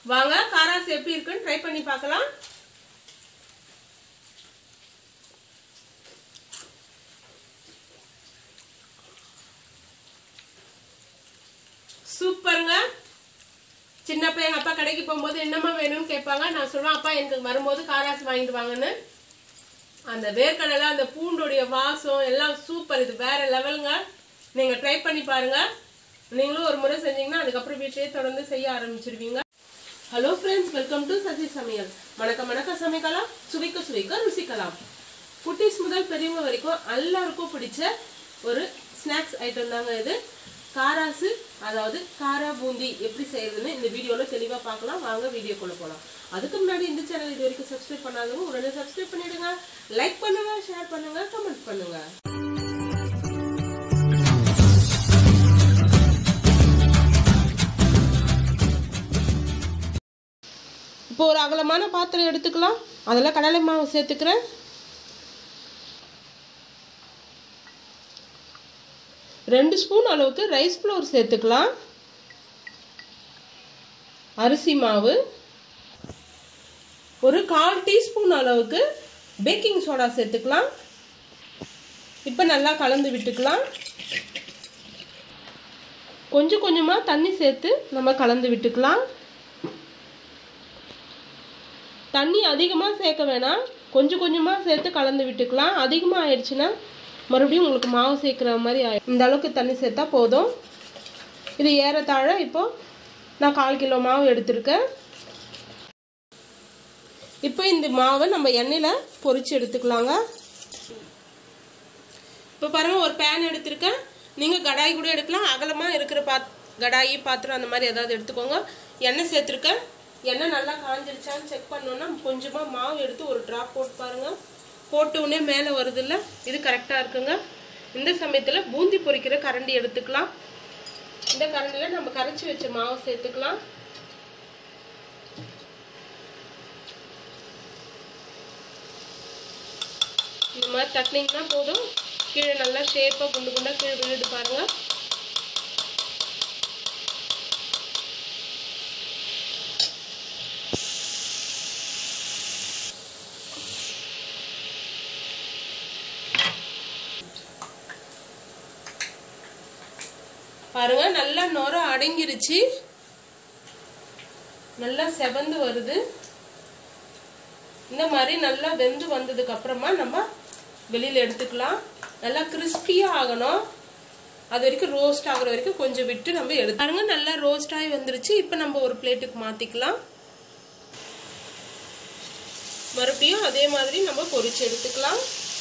வாங்க காராஸ் எப்படி இருக்குன்னு ட்ரை பண்ணி பார்க்கலாம் சூப்பருங்க சின்னப்ப எங்க அப்பா கடைக்கு போகும்போது என்னம்மா வேணும்னு கேட்பாங்க நான் சொல்லுவேன் அப்பா எனக்கு வரும்போது காராஸ் வாங்கிட்டு வாங்கன்னு அந்த வேர்க்கடலை அந்த பூண்டுடைய வாசம் எல்லாம் சூப்பர் இது வேற லெவலுங்க நீங்க ட்ரை பண்ணி பாருங்க நீங்களும் ஒரு முறை செஞ்சீங்கன்னா அதுக்கப்புறம் வீட்டிலேயே தொடர்ந்து செய்ய ஆரம்பிச்சிருவீங்க hello friends welcome to Sasi Samayal வணக்கம் வணக்கம் சமைக்கலாம் சுவைக்க சுவைக்க ருசிக்கலாம் குட்டீஸ் முதல் பெரியவங்க வரைக்கும் எல்லாருக்கும் பிடிச்ச ஒரு ஸ்நாக்ஸ் ஐட்டம் தாங்க இது காராசு அதாவது காரா பூந்தி எப்படி செய்யறதுன்னு இந்த வீடியோல தெளிவா பார்க்கலாம் வாங்க வீடியோக்குள்ள போலாம் அதுக்கு முன்னாடி இந்த சேனல் இது வரைக்கும் சப்ஸ்கிரைப் பண்ணாதவங்க உடனே சப்ஸ்கிரைப் பண்ணிடுங்க லைக் பண்ணுங்க ஷேர் பண்ணுங்க கமெண்ட் பண்ணுங்க இப்போ ஒரு அகலமான பாத்திரம் எடுத்துக்கலாம் அதில் கடலை மாவு சேர்த்துக்கிறேன் ரெண்டு ஸ்பூன் அளவுக்கு ரைஸ் ஃப்ளோர் சேர்த்துக்கலாம் அரிசி மாவு ஒரு கால் டீஸ்பூன் அளவுக்கு பேக்கிங் சோடா சேர்த்துக்கலாம் இப்போ நல்லா கலந்து விட்டுக்கலாம் கொஞ்சம் கொஞ்சமாக தண்ணி சேர்த்து நம்ம கலந்து விட்டுக்கலாம் தண்ணி அதிகமாக சேர்க்க வேணாம் கொஞ்சம் கொஞ்சமாக சேர்த்து கலந்து விட்டுக்கலாம் அதிகமாக ஆயிடுச்சுன்னா மறுபடியும் உங்களுக்கு மாவு சேர்க்குற மாதிரி ஆயிடும் இந்த அளவுக்கு தண்ணி சேர்த்தா போதும் இது ஏறத்தாழ இப்போ நான் கால் கிலோ மாவு எடுத்திருக்கேன் இப்போ இந்த மாவை நம்ம எண்ணெயில் பொரிச்சு எடுத்துக்கலாங்க இப்போ பாருங்க ஒரு பேன் எடுத்திருக்கேன் நீங்கள் கடாய் கூட எடுக்கலாம் அகலமாக இருக்கிற பாத் கடாயி பாத்திரம் அந்த மாதிரி ஏதாவது எடுத்துக்கோங்க எண்ணெய் சேர்த்துருக்கேன் எண்ணெய் நல்லா காஞ்சிருச்சான்னு செக் பண்ணோன்னா கொஞ்சமாக மாவு எடுத்து ஒரு ட்ராப் போட்டு பாருங்க போட்ட உடனே மேலே வருதுல்ல இது கரெக்டாக இருக்குங்க இந்த சமயத்தில் பூந்தி பொரிக்கிற கரண்டி எடுத்துக்கலாம் இந்த கரண்டியில் நம்ம கரைச்சி வச்ச மாவு சேர்த்துக்கலாம் இந்த மாதிரி தட்டினீங்கன்னா போதும் கீழே நல்லா ஷேப்பாக குண்டு குண்டாக கீழே விழுது பாருங்கள் பாருங்க நல்லா நுர அடங்கிருச்சு நல்லா செவந்து வருது இந்த மாதிரி நல்லா வெந்து வந்ததுக்கு அப்புறமா நம்ம வெளியில எடுத்துக்கலாம் நல்லா கிறிஸ்பியா ஆகணும் அது வரைக்கும் ரோஸ்ட் ஆகுற வரைக்கும் கொஞ்சம் விட்டு நம்ம எடுத்து பாருங்க நல்லா ரோஸ்ட் ஆகி வந்துருச்சு இப்போ நம்ம ஒரு பிளேட்டுக்கு மாத்திக்கலாம் மறுபடியும் அதே மாதிரி நம்ம பொரிச்சு எடுத்துக்கலாம்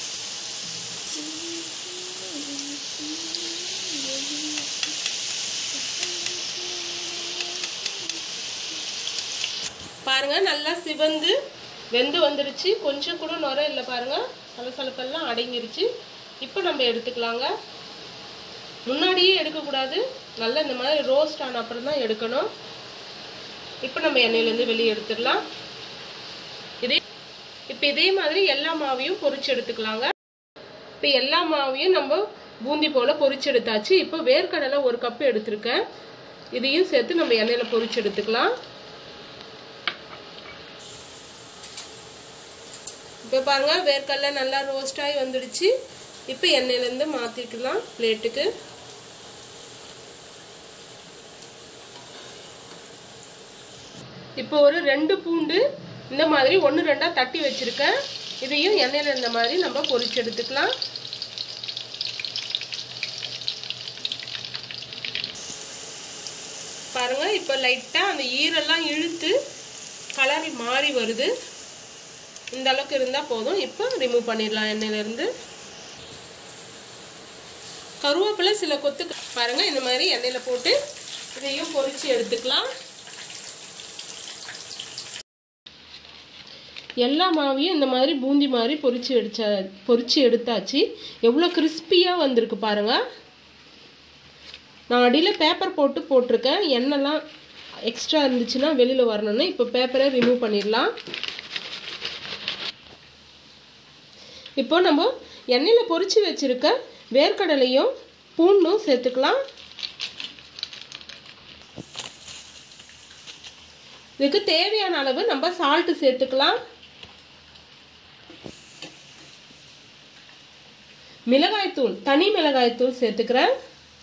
பாருங்க நல்லா சிவந்து வெந்து வந்துருச்சு கொஞ்சம் கூட நுர இல்லை பாருங்க சலசலப்பெல்லாம் அடங்கிருச்சு இப்போ நம்ம எடுத்துக்கலாங்க முன்னாடியே எடுக்கக்கூடாது நல்லா இந்த மாதிரி ரோஸ்ட் ஆன அப்புறம் தான் எடுக்கணும் இப்போ நம்ம எண்ணெயிலேருந்து வெளியே எடுத்துடலாம் இதே இப்போ இதே மாதிரி எல்லா மாவையும் பொரிச்சு எடுத்துக்கலாங்க இப்போ எல்லா மாவையும் நம்ம பூந்தி போல் பொரிச்சு எடுத்தாச்சு இப்போ வேர்க்கடலை ஒரு கப்பு எடுத்திருக்கேன் இதையும் சேர்த்து நம்ம எண்ணெயில் பொரிச்சு எடுத்துக்கலாம் இப்போ பாருங்க வேர்க்கடலை நல்லா ரோஸ்ட் ஆகி வந்துடுச்சு இப்போ எண்ணெயிலேருந்து மாற்றிக்கலாம் பிளேட்டுக்கு இப்போ ஒரு ரெண்டு பூண்டு இந்த மாதிரி ஒன்று ரெண்டாக தட்டி வச்சுருக்கேன் இதையும் எண்ணெயில் இந்த மாதிரி நம்ம பொரிச்சு எடுத்துக்கலாம் பாருங்க இப்போ லைட்டாக அந்த ஈரெல்லாம் இழுத்து கலர் மாறி வருது இந்த அளவுக்கு இருந்தால் போதும் இப்போ ரிமூவ் பண்ணிடலாம் எண்ணெயிலேருந்து கருவேப்பிலை சில கொத்து பாருங்கள் இந்த மாதிரி எண்ணெயில் போட்டு இதையும் பொரிச்சு எடுத்துக்கலாம் எல்லா மாவையும் இந்த மாதிரி பூந்தி மாதிரி பொரிச்சு எடுச்ச பொரிச்சு எடுத்தாச்சு எவ்வளோ கிறிஸ்பியாக வந்திருக்கு பாருங்கள் நான் அடியில் பேப்பர் போட்டு போட்டிருக்கேன் எண்ணெய்லாம் எக்ஸ்ட்ரா இருந்துச்சுன்னா வெளியில் வரணும்னு இப்போ பேப்பரை ரிமூவ் பண்ணிடலாம் இப்போ நம்ம எண்ணெயில் பொரிச்சு வச்சிருக்க வேர்க்கடலையும் பூண்டும் சேர்த்துக்கலாம் இதுக்கு தேவையான அளவு நம்ம சால்ட்டு சேர்த்துக்கலாம் மிளகாய்த்தூள் தனி மிளகாய்த்தூள் சேர்த்துக்கிறேன்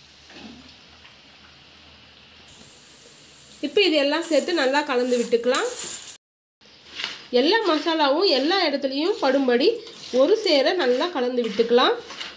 இப்போ இது எல்லாம் சேர்த்து நல்லா கலந்து விட்டுக்கலாம் எல்லா மசாலாவும் எல்லா இடத்துலையும் படும்படி ஒரு சேர நல்லா கலந்து விட்டுக்கலாம்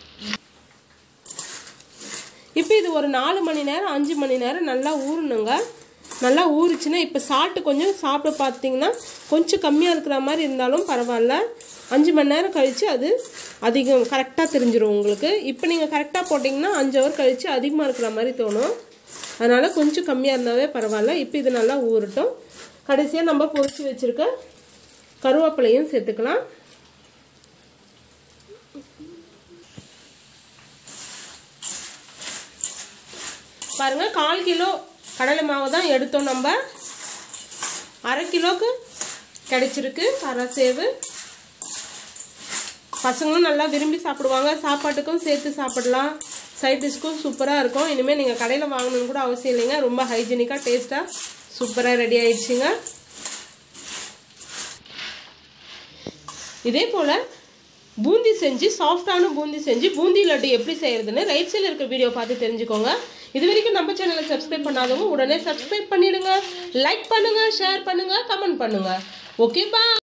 இப்போ இது ஒரு நாலு மணி நேரம் அஞ்சு மணி நேரம் நல்லா ஊறணுங்க நல்லா ஊறிச்சுன்னா இப்போ சால்ட்டு கொஞ்சம் சாப்பிட பார்த்தீங்கன்னா கொஞ்சம் கம்மியாக இருக்கிற மாதிரி இருந்தாலும் பரவாயில்ல அஞ்சு மணி நேரம் கழித்து அது அதிகம் கரெக்டாக தெரிஞ்சிடும் உங்களுக்கு இப்போ நீங்கள் கரெக்டாக போட்டிங்கன்னா அஞ்சு ஹவர் கழித்து அதிகமாக இருக்கிற மாதிரி தோணும் அதனால் கொஞ்சம் கம்மியாக இருந்தாவே பரவாயில்ல இப்போ இது நல்லா ஊறட்டும் கடைசியாக நம்ம பொரிச்சு வச்சுருக்க கருவேப்பிலையும் சேர்த்துக்கலாம் பாருங்க கால் கிலோ கடலை மாவு தான் எடுத்தோம் நம்ம அரை கிலோக்கு கிடைச்சிருக்கு சேவு பசங்களும் நல்லா விரும்பி சாப்பிடுவாங்க சாப்பாட்டுக்கும் சேர்த்து சாப்பிடலாம் சைட் டிஷ்க்கும் சூப்பராக இருக்கும் இனிமேல் நீங்கள் கடையில் வாங்கணும்னு கூட அவசியம் இல்லைங்க ரொம்ப ஹைஜீனிக்காக டேஸ்ட்டாக சூப்பராக ரெடி ஆயிடுச்சுங்க இதே போல் பூந்தி செஞ்சு சாஃப்டான பூந்தி செஞ்சு பூந்தி லட்டு எப்படி செய்யறதுன்னு ரைட் சைடில் இருக்க வீடியோ பார்த்து தெரிஞ்சுக்கோங்க இது வரைக்கும் நம்ம சேனலை சப்ஸ்கிரைப் பண்ணாதவங்க உடனே சப்ஸ்கிரைப் பண்ணிடுங்க லைக் பண்ணுங்க ஷேர் பண்ணுங்க கமெண்ட் பண்ணுங்க ஓகே பா